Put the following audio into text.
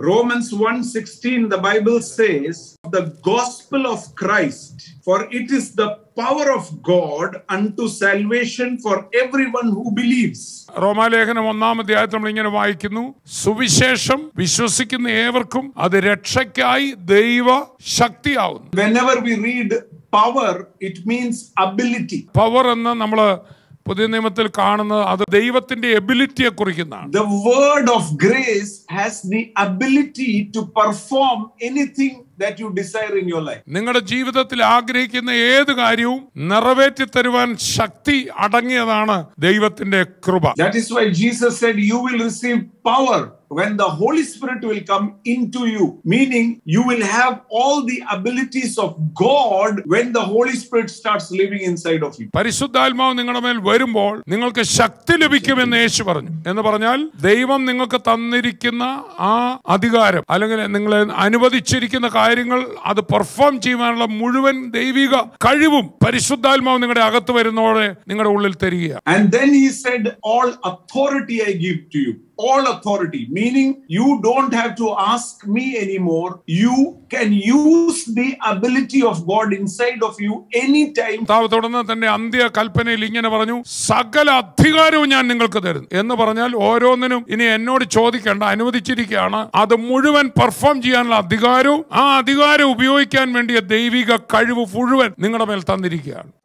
Romans 1:16 the Bible says the gospel of Christ for it is the power of God unto salvation for everyone who believes. റോമാലേഖനം ഒന്നാം അധ്യായത്തിൽ നമ്മൾ ഇങ്ങനെ വായിക്കുന്നു സുവിശേഷം വിശ്വസിക്കുന്ന ഏവർക്കും അത് രക്ഷയ്ക്കായി ദൈവ ശക്തിയാവുന്നു Whenever we read power it means ability. Power എന്ന് നമ്മൾ പുതിയ നിയമത്തിൽ കാണുന്നത് അത് ദൈവത്തിന്റെ എബിലിറ്റിയെ കുറിക്കുന്നതാണ് The word of grace has the ability to perform anything that you desire in your life. നിങ്ങളുടെ ജീവിതത്തിൽ ആഗ്രഹിക്കുന്ന ഏത് കാര്യവും നിറവേറ്റി തരുവാൻ ശക്തി അടങ്ങിയതാണ് ദൈവത്തിന്റെ കൃപ That is why Jesus said, You will receive power when the Holy Spirit will come into you. Meaning, you will have all the abilities of God when the Holy Spirit starts living inside of you. പരിശുദ്ധാത്മാവ് നിങ്ങളുടെ മേൽ വരുമ്പോൾ നിങ്ങൾക്ക് ശക്തി ലഭിക്കുമെന്ന് യേശു പറഞ്ഞു എന്ന് പറഞ്ഞാൽ ദൈവം നിങ്ങൾക്ക് തന്നിരിക്കുന്ന ആ അധികാരം അല്ലെങ്കിൽ നിങ്ങളെ അനുവദിച്ചിരിക്കുന്ന കാര്യങ്ങൾ അത് പെർഫോം ചെയ്യുവാനുള്ള മുഴുവൻ ദൈവിക കഴിവും പരിശുദ്ധാത്മാവ് നിങ്ങളുടെ അകത്ത് വരുന്നതോടെ നിങ്ങളുടെ ഉള്ളിൽ തരികയാണ് And then he said, All authority I give to you. All authority, meaning you don't have to ask me anymore. You can use the ability of God inside of you anytime കർത്താവ് തുടർന്ന് തന്റെ അന്ത്യ കൽപ്പനയിൽ ഇങ്ങനെ പറഞ്ഞു സകല അധികാരവും ഞാൻ നിങ്ങൾക്ക് തരുന്നു എന്ന് പറഞ്ഞാൽ ഓരോന്നിനും ഇനി എന്നോട് ചോദിക്കേണ്ട അനുവദിച്ചിരിക്കുകയാണ് അത് മുഴുവൻ പെർഫോം ചെയ്യാനുള്ള അധികാരവും ആ അധികാരം ഉപയോഗിക്കാൻ വേണ്ടിയ ദൈവിക കഴിവ് മുഴുവൻ നിങ്ങളുടെ മേൽ തന്നിരിക്കുകയാണ്